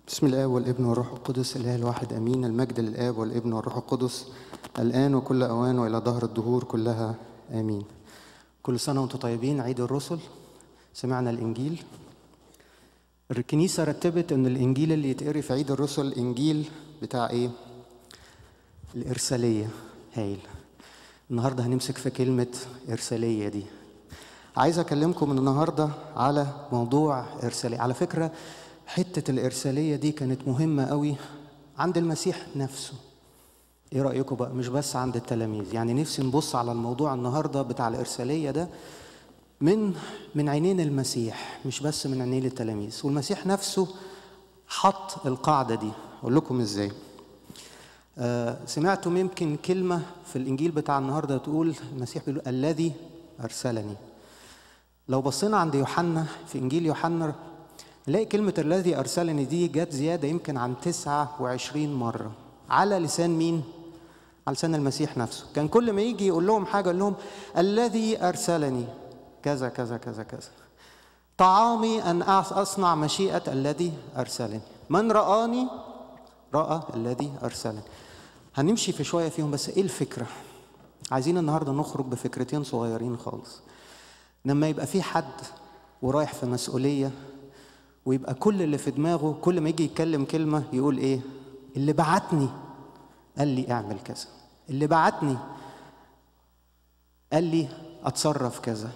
بسم الآب والابن والروح القدس الإله الواحد أمين المجد للآب والابن والروح القدس الآن وكل أوان وإلى دهر الدهور كلها آمين كل سنة وأنتم طيبين عيد الرسل سمعنا الإنجيل الكنيسة رتبت إن الإنجيل اللي يتقري في عيد الرسل إنجيل بتاع إيه؟ الإرسالية هايل النهاردة هنمسك في كلمة إرسالية دي عايز أكلمكم النهاردة على موضوع إرسالية على فكرة حتة الإرسالية دي كانت مهمة قوي عند المسيح نفسه ايه رأيكم بقى مش بس عند التلاميذ يعني نفسي نبص على الموضوع النهاردة بتاع الإرسالية ده من من عينين المسيح مش بس من عينين التلاميذ والمسيح نفسه حط القاعدة دي أقول لكم إزاي آه سمعتم يمكن كلمة في الإنجيل بتاع النهاردة تقول المسيح بيقول الذي أرسلني لو بصينا عند يوحنا في إنجيل يوحنا نلاقي كلمة الذي أرسلني دي جت زيادة يمكن عن 29 مرة على لسان مين؟ على لسان المسيح نفسه كان كل ما يجي يقول لهم حاجة يقول لهم الذي أرسلني كذا كذا كذا كذا طعامي أن أصنع مشيئة الذي أرسلني من رآني رأى الذي أرسلني هنمشي في شوية فيهم بس إيه الفكرة؟ عايزين النهاردة نخرج بفكرتين صغيرين خالص لما يبقى في حد ورايح في مسؤولية ويبقى كل اللي في دماغه كل ما يجي يتكلم كلمة يقول إيه؟ اللي بعتني قال لي اعمل كذا اللي بعتني قال لي اتصرف كذا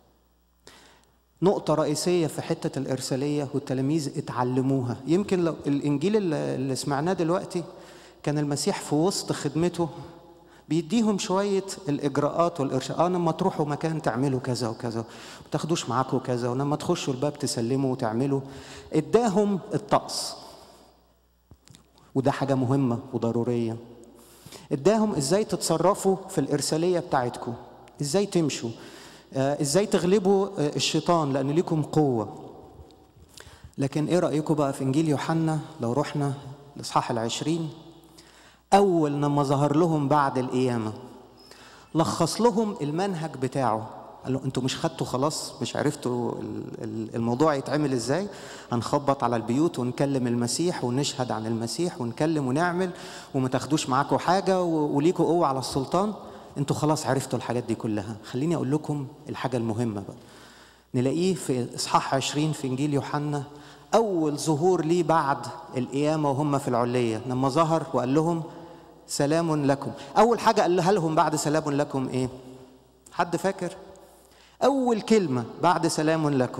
نقطة رئيسية في حتة الإرسالية والتلاميذ اتعلموها يمكن لو الإنجيل اللي سمعناه دلوقتي كان المسيح في وسط خدمته بيديهم شوية الإجراءات والإرشاد آه لما تروحوا مكان تعملوا كذا وكذا ما تاخدوش معاكم كذا ولما تخشوا الباب تسلموا وتعملوا اداهم الطقس وده حاجة مهمة وضرورية اداهم ازاي تتصرفوا في الإرسالية بتاعتكم ازاي تمشوا آه ازاي تغلبوا آه الشيطان لأن ليكم قوة لكن ايه رأيكم بقى في إنجيل يوحنا لو رحنا الإصحاح العشرين أول لما ظهر لهم بعد القيامة لخص لهم المنهج بتاعه قال له انتوا مش خدتوا خلاص مش عرفتوا الموضوع يتعمل ازاي هنخبط على البيوت ونكلم المسيح ونشهد عن المسيح ونكلم ونعمل وما تاخدوش معاكم حاجه وليكوا قوه على السلطان انتوا خلاص عرفتوا الحاجات دي كلها خليني اقول لكم الحاجه المهمه بقى نلاقيه في اصحاح 20 في انجيل يوحنا اول ظهور ليه بعد القيامه وهم في العليه لما ظهر وقال لهم سلام لكم اول حاجه قالها لهم بعد سلام لكم ايه حد فاكر أول كلمة بعد سلام لكم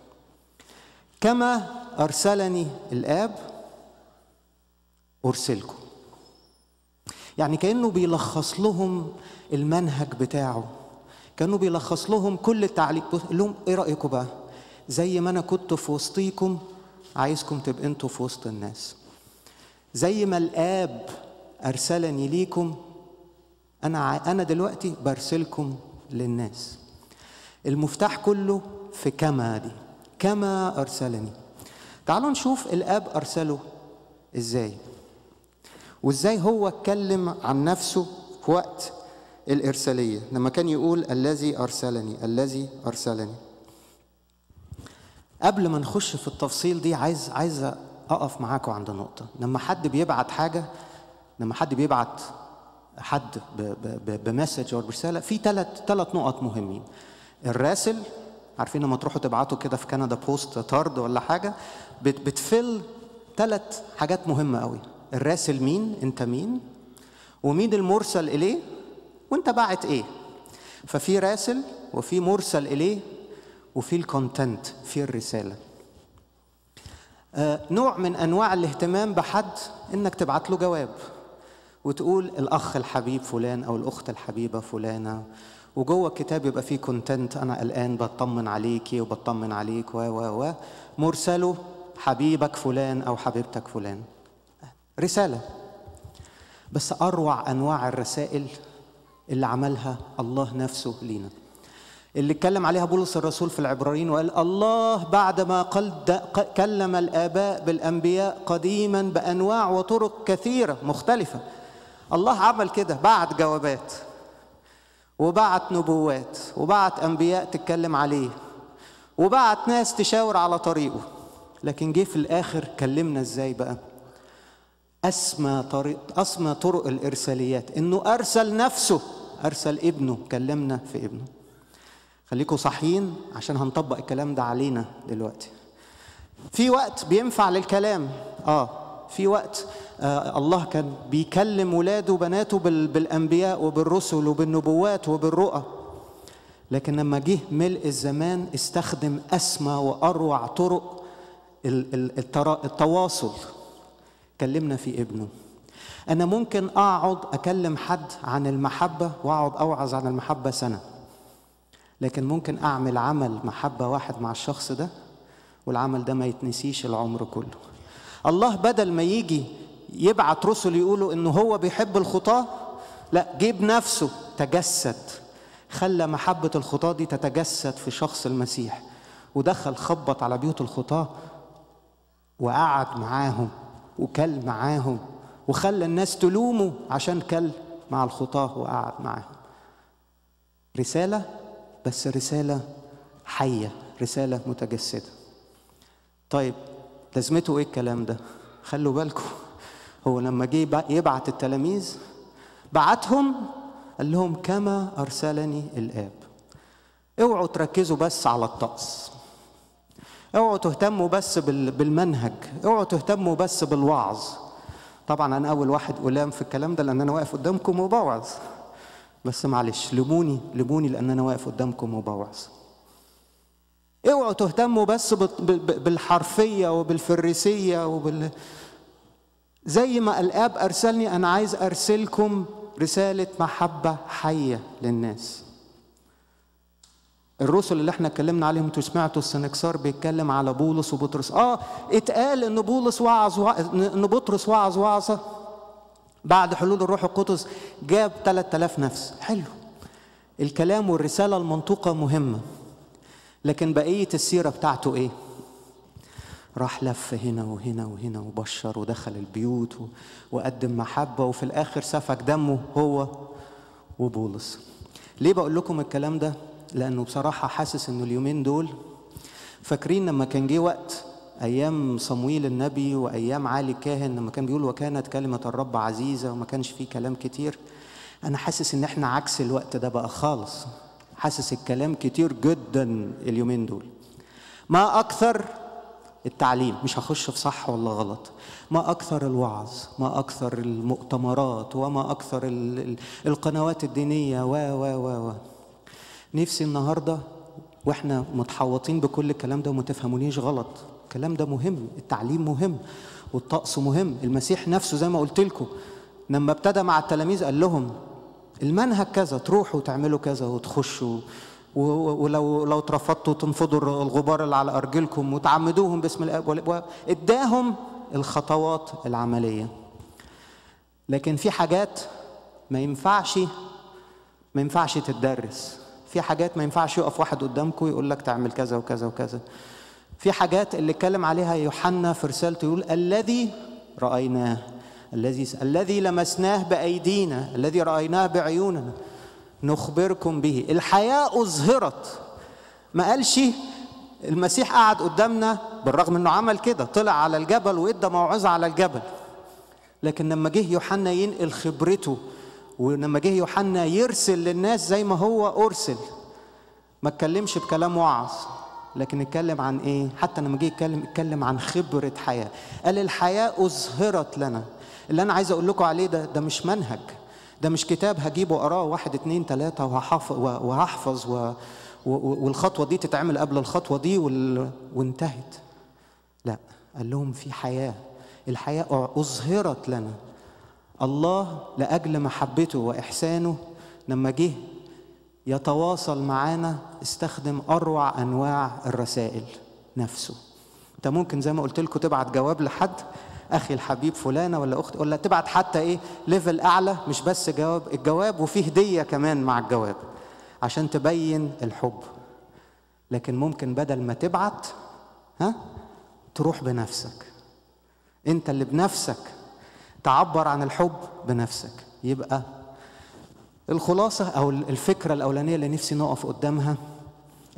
كما أرسلني الآب أرسلكم يعني كأنه بيلخص لهم المنهج بتاعه كأنه بيلخص لهم كل التعليق لهم إيه رأيكم بقى زي ما أنا كنت في وسطيكم عايزكم تبقى أنتوا في وسط الناس زي ما الآب أرسلني ليكم أنا أنا دلوقتي برسلكم للناس المفتاح كله في كما دي كما أرسلني تعالوا نشوف الآب أرسله إزاي وإزاي هو اتكلم عن نفسه في وقت الإرسالية لما كان يقول الذي أرسلني الذي أرسلني قبل ما نخش في التفصيل دي عايز عايز أقف معاكم عند نقطة لما حد بيبعت حاجة لما حد بيبعت حد بمسج أو برسالة في ثلاث ثلاث نقط مهمين الراسل عارفين لما تروحوا تبعتوا كده في كندا بوست طرد ولا حاجه بتفل ثلاث حاجات مهمه قوي الراسل مين انت مين ومين المرسل اليه وانت باعت ايه ففي راسل وفي مرسل اليه وفي الكونتنت في الرساله آه نوع من انواع الاهتمام بحد انك تبعت له جواب وتقول الاخ الحبيب فلان او الاخت الحبيبه فلانه وجوه الكتاب يبقى فيه كونتنت انا الان بطمن عليكي وبطمن عليك و و و مرسله حبيبك فلان او حبيبتك فلان رساله بس اروع انواع الرسائل اللي عملها الله نفسه لينا اللي اتكلم عليها بولس الرسول في العبرانيين وقال الله بعدما كلم الاباء بالانبياء قديما بانواع وطرق كثيره مختلفه الله عمل كده بعت جوابات وبعت نبوات وبعت انبياء تتكلم عليه وبعت ناس تشاور على طريقه لكن جه في الاخر كلمنا ازاي بقى اسمى طريق اسمى طرق الارساليات انه ارسل نفسه ارسل ابنه كلمنا في ابنه خليكم صاحيين عشان هنطبق الكلام ده علينا دلوقتي في وقت بينفع للكلام اه في وقت آه الله كان بيكلم ولاده وبناته بالانبياء وبالرسل وبالنبوات وبالرؤى لكن لما جه ملء الزمان استخدم اسمى واروع طرق التواصل كلمنا في ابنه انا ممكن اقعد اكلم حد عن المحبه واقعد اوعظ عن المحبه سنه لكن ممكن اعمل عمل محبه واحد مع الشخص ده والعمل ده ما يتنسيش العمر كله الله بدل ما يجي يبعت رسل يقولوا انه هو بيحب الخطاه لا جيب نفسه تجسد خلى محبة الخطاة دي تتجسد في شخص المسيح ودخل خبط على بيوت الخطاة وقعد معاهم وكل معاهم وخلى الناس تلومه عشان كل مع الخطاة وقعد معاهم رسالة بس رسالة حية رسالة متجسدة طيب لازمته ايه الكلام ده خلوا بالكم هو لما جه يبعت التلاميذ بعتهم قال لهم كما ارسلني الاب اوعوا تركزوا بس على الطقس اوعوا تهتموا بس بالمنهج اوعوا تهتموا بس بالوعظ طبعا انا اول واحد ألام في الكلام ده لان انا واقف قدامكم وبوعظ بس معلش لموني لموني لان انا واقف قدامكم وبوعظ اوعوا تهتموا بس بالحرفيه وبالفريسيه وبال زي ما الاب ارسلني انا عايز ارسلكم رساله محبه حيه للناس الرسل اللي احنا اتكلمنا عليهم انتوا سمعتوا السنكسار بيتكلم على بولس وبطرس اه اتقال ان بولس وعظ ان بطرس وعظ وعظه بعد حلول الروح القدس جاب 3000 نفس حلو الكلام والرساله المنطوقه مهمه لكن بقيه السيره بتاعته ايه راح لف هنا وهنا وهنا وبشر ودخل البيوت وقدم محبه وفي الاخر سفك دمه هو وبولس ليه بقول لكم الكلام ده لانه بصراحه حاسس انه اليومين دول فاكرين لما كان جه وقت ايام صمويل النبي وايام علي كاهن لما كان بيقول وكانت كلمه الرب عزيزه وما كانش فيه كلام كتير انا حاسس ان احنا عكس الوقت ده بقى خالص حاسس الكلام كتير جدا اليومين دول ما اكثر التعليم مش هخش في صح ولا غلط ما اكثر الوعظ ما اكثر المؤتمرات وما اكثر القنوات الدينيه و و و و نفسي النهارده واحنا متحوطين بكل الكلام ده وما تفهمونيش غلط الكلام ده مهم التعليم مهم والطقس مهم المسيح نفسه زي ما قلت لكم لما ابتدى مع التلاميذ قال لهم المنهج كذا تروحوا تعملوا كذا وتخشوا ولو لو اترفضتوا تنفضوا الغبار اللي على ارجلكم وتعمدوهم باسم الاب اداهم الخطوات العمليه لكن في حاجات ما ينفعش ما ينفعش تتدرس في حاجات ما ينفعش يقف واحد قدامكم يقول لك تعمل كذا وكذا وكذا في حاجات اللي اتكلم عليها يوحنا في رسالته يقول الذي رايناه الذي الذي لمسناه بايدينا الذي رايناه بعيوننا نخبركم به الحياه اظهرت ما قالش المسيح قعد قدامنا بالرغم انه عمل كده طلع على الجبل وادى موعظه على الجبل لكن لما جه يوحنا ينقل خبرته ولما جه يوحنا يرسل للناس زي ما هو ارسل ما اتكلمش بكلام وعظ لكن اتكلم عن ايه حتى لما جه يتكلم اتكلم عن خبره حياه قال الحياه اظهرت لنا اللي انا عايز اقول لكم عليه ده ده مش منهج ده مش كتاب هجيبه اقراه واحد اتنين تلاته وهحفظ وهحفظ و والخطوه دي تتعمل قبل الخطوه دي وانتهت لا قال لهم في حياه الحياه اظهرت لنا الله لاجل محبته واحسانه لما جه يتواصل معانا استخدم اروع انواع الرسائل نفسه انت ممكن زي ما قلت لكم تبعت جواب لحد اخي الحبيب فلانه ولا اخت ولا تبعت حتى ايه ليفل اعلى مش بس جواب الجواب وفيه هديه كمان مع الجواب عشان تبين الحب لكن ممكن بدل ما تبعت ها تروح بنفسك انت اللي بنفسك تعبر عن الحب بنفسك يبقى الخلاصة أو الفكرة الأولانية اللي نفسي نقف قدامها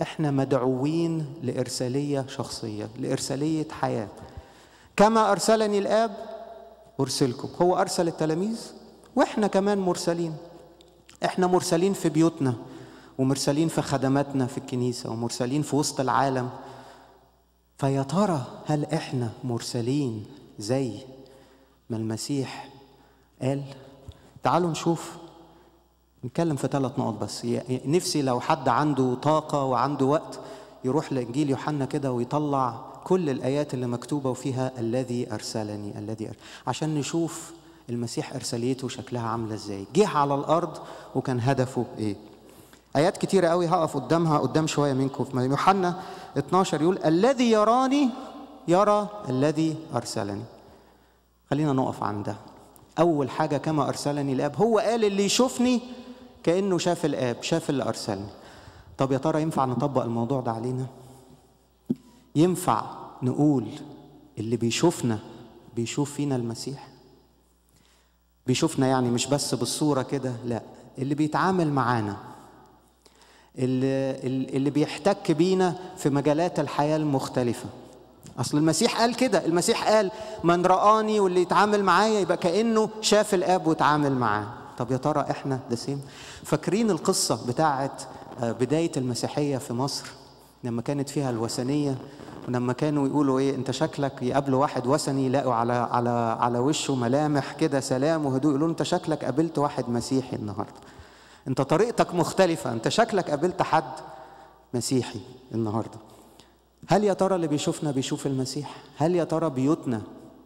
احنا مدعوين لارساليه شخصيه لارساليه حياه كما ارسلني الاب ارسلكم هو ارسل التلاميذ واحنا كمان مرسلين احنا مرسلين في بيوتنا ومرسلين في خدماتنا في الكنيسه ومرسلين في وسط العالم فيا ترى هل احنا مرسلين زي ما المسيح قال تعالوا نشوف نتكلم في ثلاث نقط بس نفسي لو حد عنده طاقة وعنده وقت يروح لإنجيل يوحنا كده ويطلع كل الآيات اللي مكتوبة وفيها الذي أرسلني الذي أرسلني عشان نشوف المسيح إرساليته شكلها عاملة إزاي جه على الأرض وكان هدفه إيه آيات كتيرة قوي هقف قدامها قدام شوية منكم في يوحنا 12 يقول الذي يراني يرى الذي أرسلني خلينا نقف عندها أول حاجة كما أرسلني الآب هو قال اللي يشوفني كأنه شاف الآب شاف اللي أرسلني طب يا ترى ينفع نطبق الموضوع ده علينا ينفع نقول اللي بيشوفنا بيشوف فينا المسيح بيشوفنا يعني مش بس بالصورة كده لا اللي بيتعامل معانا اللي, اللي بيحتك بينا في مجالات الحياة المختلفة أصل المسيح قال كده المسيح قال من رآني واللي يتعامل معايا يبقى كأنه شاف الآب وتعامل معاه طب يا ترى احنا ده سيم فاكرين القصة بتاعت بداية المسيحية في مصر لما كانت فيها الوثنية ولما كانوا يقولوا ايه انت شكلك يقابلوا واحد وثني يلاقوا على على على وشه ملامح كده سلام وهدوء يقولوا انت شكلك قابلت واحد مسيحي النهارده انت طريقتك مختلفة انت شكلك قابلت حد مسيحي النهارده هل يا ترى اللي بيشوفنا بيشوف المسيح هل يا ترى بيوتنا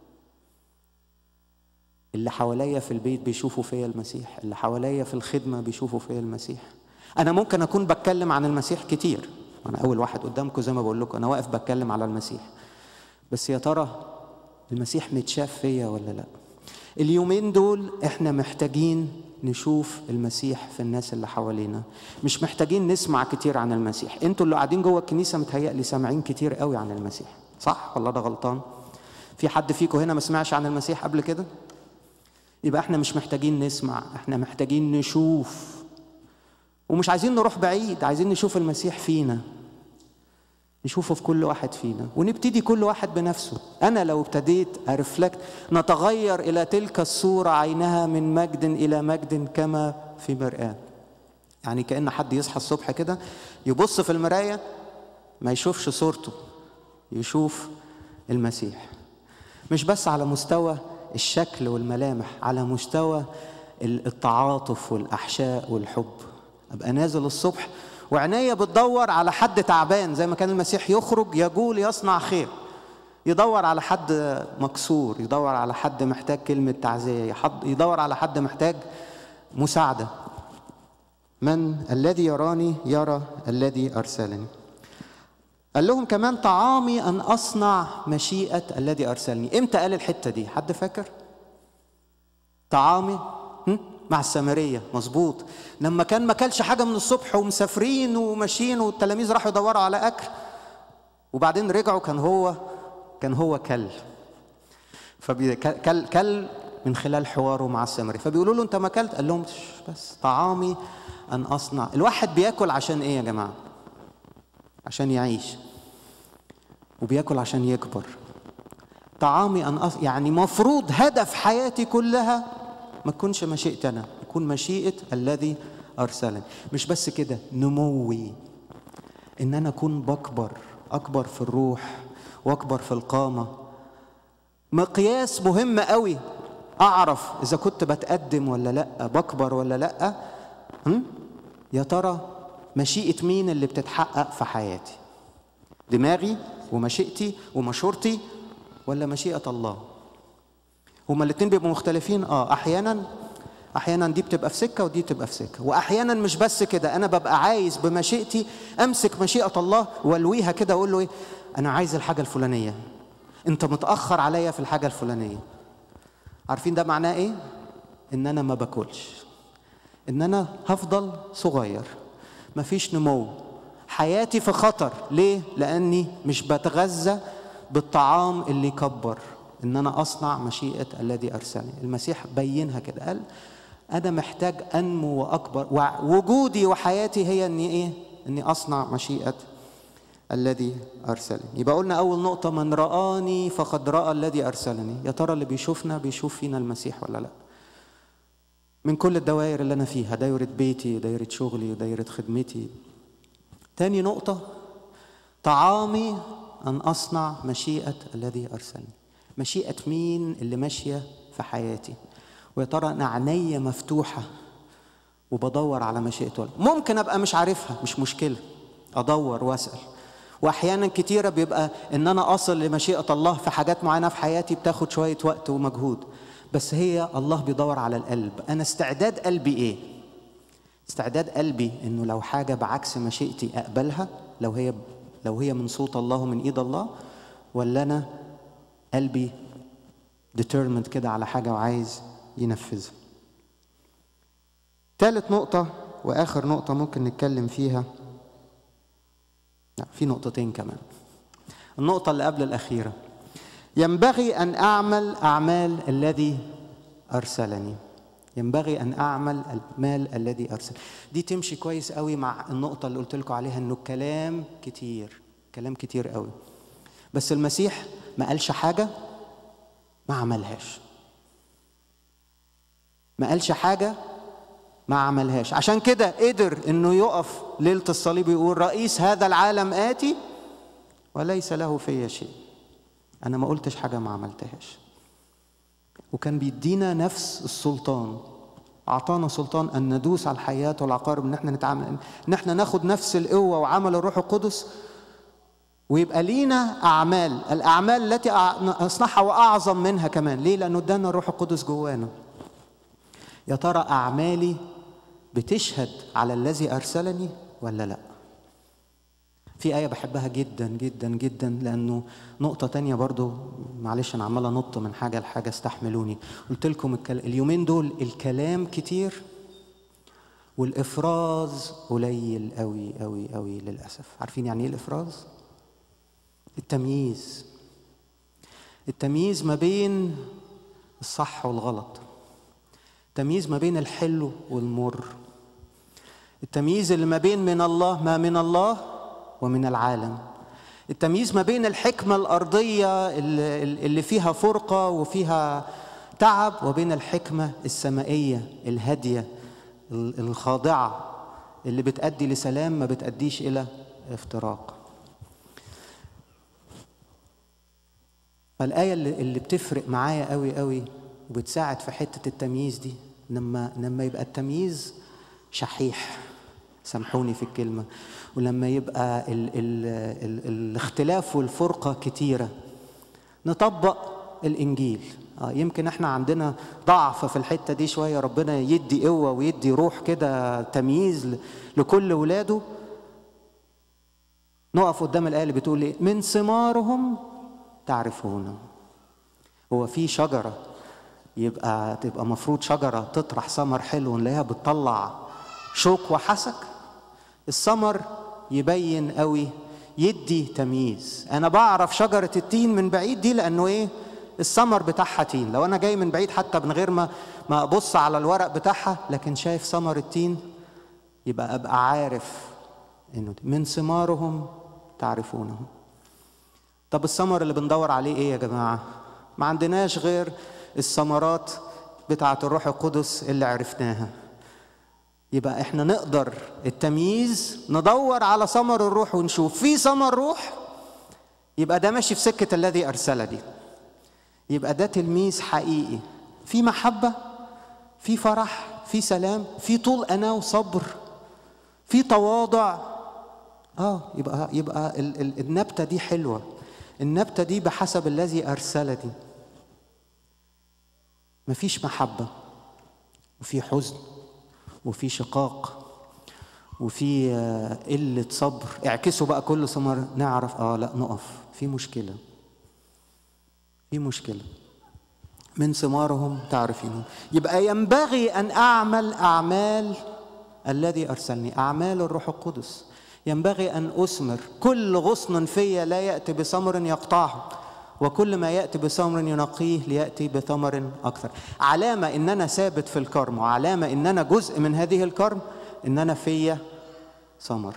اللي حواليا في البيت بيشوفوا فيا المسيح اللي حواليا في الخدمة بيشوفوا فيا المسيح أنا ممكن أكون بتكلم عن المسيح كتير أنا أول واحد قدامكم زي ما بقول لكم أنا واقف بتكلم على المسيح بس يا ترى المسيح متشاف فيا ولا لا اليومين دول احنا محتاجين نشوف المسيح في الناس اللي حوالينا مش محتاجين نسمع كتير عن المسيح انتوا اللي قاعدين جوه الكنيسه متهيألي سامعين كتير قوي عن المسيح صح ولا ده غلطان في حد فيكم هنا ما سمعش عن المسيح قبل كده يبقى احنا مش محتاجين نسمع احنا محتاجين نشوف ومش عايزين نروح بعيد عايزين نشوف المسيح فينا نشوفه في كل واحد فينا ونبتدي كل واحد بنفسه انا لو ابتديت ارفلكت نتغير الى تلك الصوره عينها من مجد الى مجد كما في مرآة يعني كأن حد يصحى الصبح كده يبص في المراية ما يشوفش صورته يشوف المسيح مش بس على مستوى الشكل والملامح على مستوى التعاطف والأحشاء والحب أبقى نازل الصبح وعناية بتدور على حد تعبان زي ما كان المسيح يخرج يقول يصنع خير يدور على حد مكسور يدور على حد محتاج كلمة تعزية يدور على حد محتاج مساعدة من الذي يراني يرى الذي أرسلني قال لهم كمان طعامي أن أصنع مشيئة الذي أرسلني إمتى قال الحتة دي حد فاكر طعامي مع السامرية مظبوط لما كان ما كلش حاجة من الصبح ومسافرين وماشيين والتلاميذ راحوا يدوروا على أكل وبعدين رجعوا كان هو كان هو كل فكل كل من خلال حواره مع السامري فبيقولوا له انت ما اكلت قال لهم بس طعامي ان اصنع الواحد بياكل عشان ايه يا جماعه عشان يعيش وبياكل عشان يكبر طعامي ان أص... يعني مفروض هدف حياتي كلها ما تكونش مشيئتي انا يكون مشيئه الذي ارسلني مش بس كده نموي ان انا اكون بكبر اكبر في الروح واكبر في القامه مقياس مهم قوي اعرف اذا كنت بتقدم ولا لا بكبر ولا لا هم؟ يا ترى مشيئه مين اللي بتتحقق في حياتي دماغي ومشيئتي ومشورتي ولا مشيئه الله هما الاتنين بيبقوا مختلفين اه احيانا احيانا دي بتبقى في سكه ودي بتبقى في سكه واحيانا مش بس كده انا ببقى عايز بمشيئتي امسك مشيئه الله والويها كده اقول له ايه انا عايز الحاجه الفلانيه انت متاخر عليا في الحاجه الفلانيه عارفين ده معناه ايه ان انا ما باكلش ان انا هفضل صغير مفيش نمو حياتي في خطر ليه لاني مش بتغذى بالطعام اللي يكبر ان انا اصنع مشيئه الذي ارسلني المسيح بينها كده قال انا محتاج انمو واكبر ووجودي وحياتي هي اني ايه اني اصنع مشيئه الذي ارسلني يبقى قلنا اول نقطه من رآني فقد رأى الذي ارسلني يا ترى اللي بيشوفنا بيشوف فينا المسيح ولا لا من كل الدوائر اللي انا فيها دايره بيتي دايره شغلي ودايره خدمتي تاني نقطه طعامي ان اصنع مشيئه الذي ارسلني مشيئه مين اللي ماشيه في حياتي ويا ترى انا عينيا مفتوحه وبدور على مشيئته ممكن ابقى مش عارفها مش مشكله ادور واسال واحيانا كتيره بيبقى ان انا اصل لمشيئه الله في حاجات معينه في حياتي بتاخد شويه وقت ومجهود بس هي الله بيدور على القلب انا استعداد قلبي ايه استعداد قلبي انه لو حاجه بعكس مشيئتي اقبلها لو هي لو هي من صوت الله ومن ايد الله ولا انا قلبي determined كده على حاجه وعايز ينفذها ثالث نقطة وآخر نقطة ممكن نتكلم فيها لا في نقطتين كمان النقطة اللي قبل الأخيرة ينبغي أن أعمل أعمال الذي أرسلني ينبغي أن أعمل المال الذي أرسل دي تمشي كويس قوي مع النقطة اللي قلت لكم عليها إنه كلام كتير كلام كتير قوي بس المسيح ما قالش حاجة ما عملهاش ما قالش حاجة ما عملهاش عشان كده قدر انه يقف ليلة الصليب يقول رئيس هذا العالم آتي وليس له في شيء انا ما قلتش حاجة ما عملتهاش وكان بيدينا نفس السلطان اعطانا سلطان ان ندوس على الحياة والعقارب ان احنا نتعامل ان احنا ناخد نفس القوة وعمل الروح القدس ويبقى لينا اعمال الاعمال التي اصنعها واعظم منها كمان ليه لانه ادانا الروح القدس جوانا يا ترى اعمالي بتشهد على الذي ارسلني ولا لا في آية بحبها جدا جدا جدا لأنه نقطة تانية برضو معلش أنا عمال أنط من حاجة لحاجة استحملوني قلت لكم الكل... اليومين دول الكلام كتير والإفراز قليل قوي قوي قوي للأسف عارفين يعني إيه الإفراز؟ التمييز التمييز ما بين الصح والغلط التمييز ما بين الحلو والمر التمييز اللي ما بين من الله ما من الله ومن العالم التمييز ما بين الحكمة الأرضية اللي فيها فرقة وفيها تعب وبين الحكمة السمائية الهادية الخاضعة اللي بتأدي لسلام ما بتأديش إلى افتراق فالآية اللي بتفرق معايا قوي قوي وبتساعد في حتة التمييز دي لما لما يبقى التمييز شحيح سامحوني في الكلمة ولما يبقى ال ال ال الاختلاف والفرقة كتيرة نطبق الإنجيل آه يمكن احنا عندنا ضعف في الحتة دي شوية ربنا يدي قوة ويدي روح كده تمييز لكل ولاده نقف قدام الآية اللي بتقول إيه من ثمارهم تعرفون هو في شجرة يبقى تبقى مفروض شجرة تطرح ثمر حلو نلاقيها بتطلع شوك وحسك الثمر يبين قوي يدي تمييز انا بعرف شجره التين من بعيد دي لانه ايه الثمر بتاعها تين لو انا جاي من بعيد حتى من غير ما ما ابص على الورق بتاعها لكن شايف ثمر التين يبقى ابقى عارف انه من ثمارهم تعرفونه طب الثمر اللي بندور عليه ايه يا جماعه ما عندناش غير الثمرات بتاعه الروح القدس اللي عرفناها يبقى احنا نقدر التمييز ندور على ثمر الروح ونشوف في ثمر روح يبقى ده ماشي في سكة الذي أرسلني يبقى ده تلميذ حقيقي في محبة في فرح في سلام في طول أنا وصبر في تواضع اه يبقى يبقى ال ال النبتة دي حلوة النبتة دي بحسب الذي أرسلني مفيش محبة وفي حزن وفي شقاق وفي قلة صبر اعكسوا بقى كل ثمر نعرف اه لا نقف في مشكلة في مشكلة من ثمارهم تعرفين يبقى ينبغي أن أعمل أعمال الذي أرسلني أعمال الروح القدس ينبغي أن أثمر كل غصن في لا يأتي بثمر يقطعه وكل ما يأتي بثمر ينقيه ليأتي بثمر أكثر علامة إن أنا ثابت في الكرم وعلامة إن أنا جزء من هذه الكرم إن أنا فيا ثمر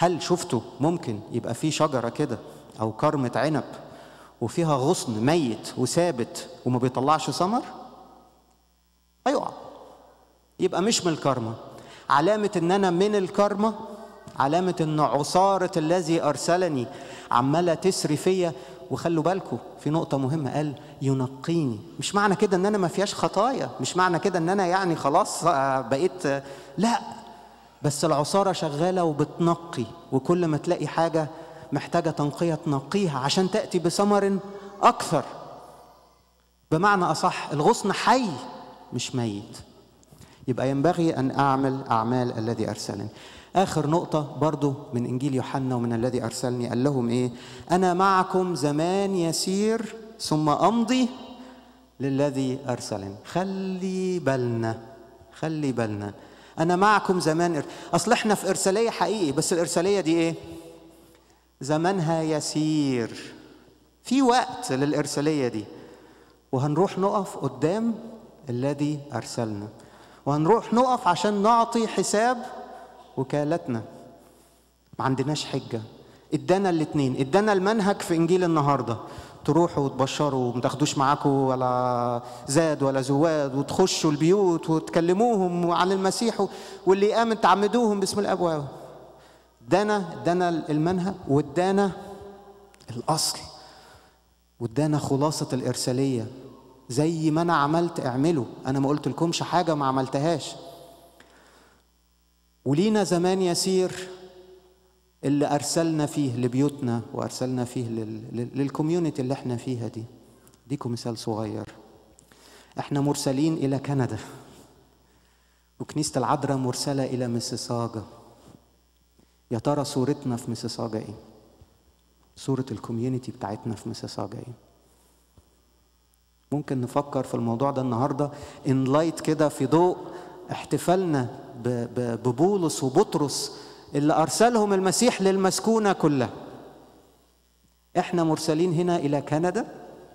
هل شفتوا ممكن يبقى في شجرة كده أو كرمة عنب وفيها غصن ميت وثابت وما بيطلعش ثمر؟ هيقع يبقى مش من الكرمة علامة إن أنا من الكرمة علامة إن عصارة الذي أرسلني عمالة تسري فيا وخلوا بالكم في نقطة مهمة قال ينقيني مش معنى كده إن أنا ما فيهاش خطايا مش معنى كده إن أنا يعني خلاص بقيت لا بس العصارة شغالة وبتنقي وكل ما تلاقي حاجة محتاجة تنقية تنقيها عشان تأتي بثمر أكثر بمعنى أصح الغصن حي مش ميت يبقى ينبغي أن أعمل أعمال الذي أرسلني آخر نقطة برضو من إنجيل يوحنا ومن الذي أرسلني قال لهم إيه أنا معكم زمان يسير ثم أمضي للذي أرسلني خلي بالنا خلي بالنا أنا معكم زمان إر... أصل إحنا في إرسالية حقيقي بس الإرسالية دي إيه زمانها يسير في وقت للإرسالية دي وهنروح نقف قدام الذي أرسلنا وهنروح نقف عشان نعطي حساب وكالتنا ما عندناش حجة ادانا الاتنين ادانا المنهج في انجيل النهارده تروحوا وتبشروا وما تاخدوش معاكم ولا زاد ولا زواد وتخشوا البيوت وتكلموهم عن المسيح واللي امن تعمدوهم باسم الاب ادانا ادانا المنهج وادانا الاصل وادانا خلاصه الارساليه زي ما انا عملت اعملوا انا ما قلت لكمش حاجه ما عملتهاش ولينا زمان يسير اللي ارسلنا فيه لبيوتنا وارسلنا فيه للكوميونتي اللي احنا فيها دي ديكم مثال صغير احنا مرسلين الى كندا وكنيسه العذراء مرسله الى مسيساجا يا ترى صورتنا في مسيساجا ايه صوره الكوميونتي بتاعتنا في مسيساجا ايه ممكن نفكر في الموضوع ده النهارده ان لايت كده في ضوء احتفالنا ببولس وبطرس اللي ارسلهم المسيح للمسكونه كلها احنا مرسلين هنا الى كندا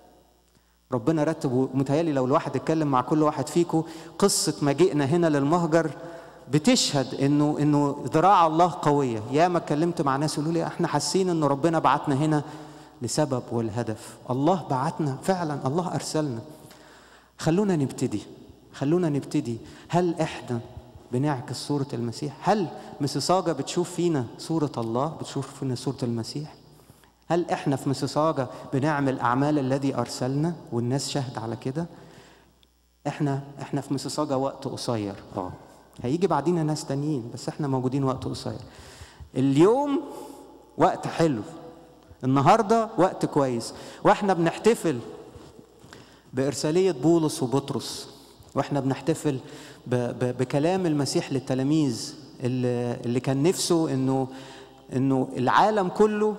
ربنا رتب متهيألي لو الواحد اتكلم مع كل واحد فيكم قصة مجيئنا هنا للمهجر بتشهد انه انه ذراع الله قوية يا ما اتكلمت مع ناس يقولوا لي احنا حاسين ان ربنا بعتنا هنا لسبب والهدف الله بعتنا فعلا الله ارسلنا خلونا نبتدي خلونا نبتدي هل احنا بنعكس صورة المسيح هل مسيساجا بتشوف فينا صورة الله بتشوف فينا صورة المسيح هل احنا في مسيساجا بنعمل اعمال الذي ارسلنا والناس شهد على كده احنا احنا في مسيساجا وقت قصير اه هيجي بعدينا ناس تانيين بس احنا موجودين وقت قصير اليوم وقت حلو النهارده وقت كويس واحنا بنحتفل بإرسالية بولس وبطرس واحنا بنحتفل ب ب بكلام المسيح للتلاميذ اللي, اللي كان نفسه انه انه العالم كله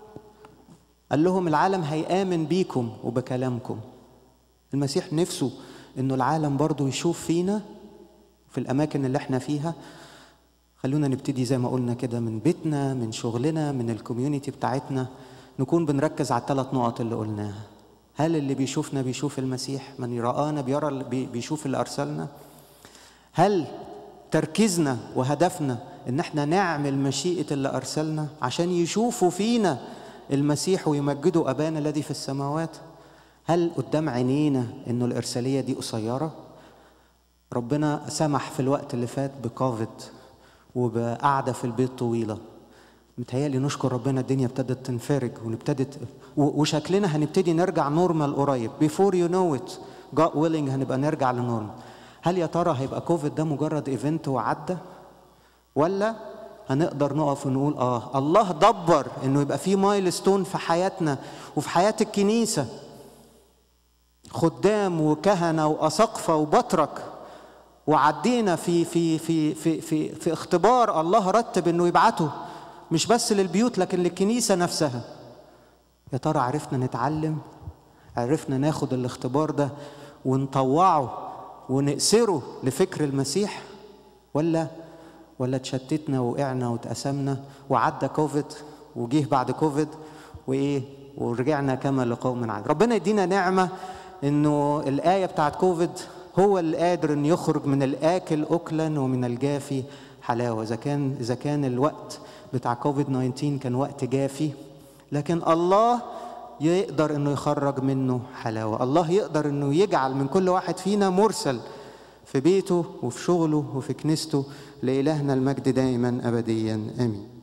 قال لهم العالم هيآمن بيكم وبكلامكم المسيح نفسه انه العالم برضو يشوف فينا في الاماكن اللي احنا فيها خلونا نبتدي زي ما قلنا كده من بيتنا من شغلنا من الكوميونتي بتاعتنا نكون بنركز على الثلاث نقط اللي قلناها هل اللي بيشوفنا بيشوف المسيح من يرانا بيرى بيشوف اللي ارسلنا هل تركيزنا وهدفنا ان احنا نعمل مشيئه اللي ارسلنا عشان يشوفوا فينا المسيح ويمجدوا ابانا الذي في السماوات هل قدام عينينا انه الارساليه دي قصيره ربنا سمح في الوقت اللي فات بكوفيد وبقعده في البيت طويله متهيألي نشكر ربنا الدنيا ابتدت تنفرج ونبتدت وشكلنا هنبتدي نرجع نورمال قريب before you know it God willing هنبقى نرجع لنورمال هل يا ترى هيبقى كوفيد ده مجرد ايفنت وعدى ولا هنقدر نقف ونقول اه الله دبر انه يبقى في مايلستون في حياتنا وفي حياه الكنيسه خدام وكهنه واساقفه وبطرك وعدينا في في في في في في اختبار الله رتب انه يبعته مش بس للبيوت لكن للكنيسه نفسها يا ترى عرفنا نتعلم عرفنا ناخد الاختبار ده ونطوعه ونقسره لفكر المسيح ولا ولا اتشتتنا وقعنا واتقسمنا وعدى كوفيد وجيه بعد كوفيد وايه ورجعنا كما لقوم عاد ربنا يدينا نعمه انه الايه بتاعت كوفيد هو اللي قادر ان يخرج من الاكل اكلا ومن الجافي حلاوه اذا كان اذا كان الوقت بتاع كوفيد 19 كان وقت جافي لكن الله يقدر انه يخرج منه حلاوه الله يقدر انه يجعل من كل واحد فينا مرسل في بيته وفي شغله وفي كنيسته لإلهنا المجد دائما أبديا آمين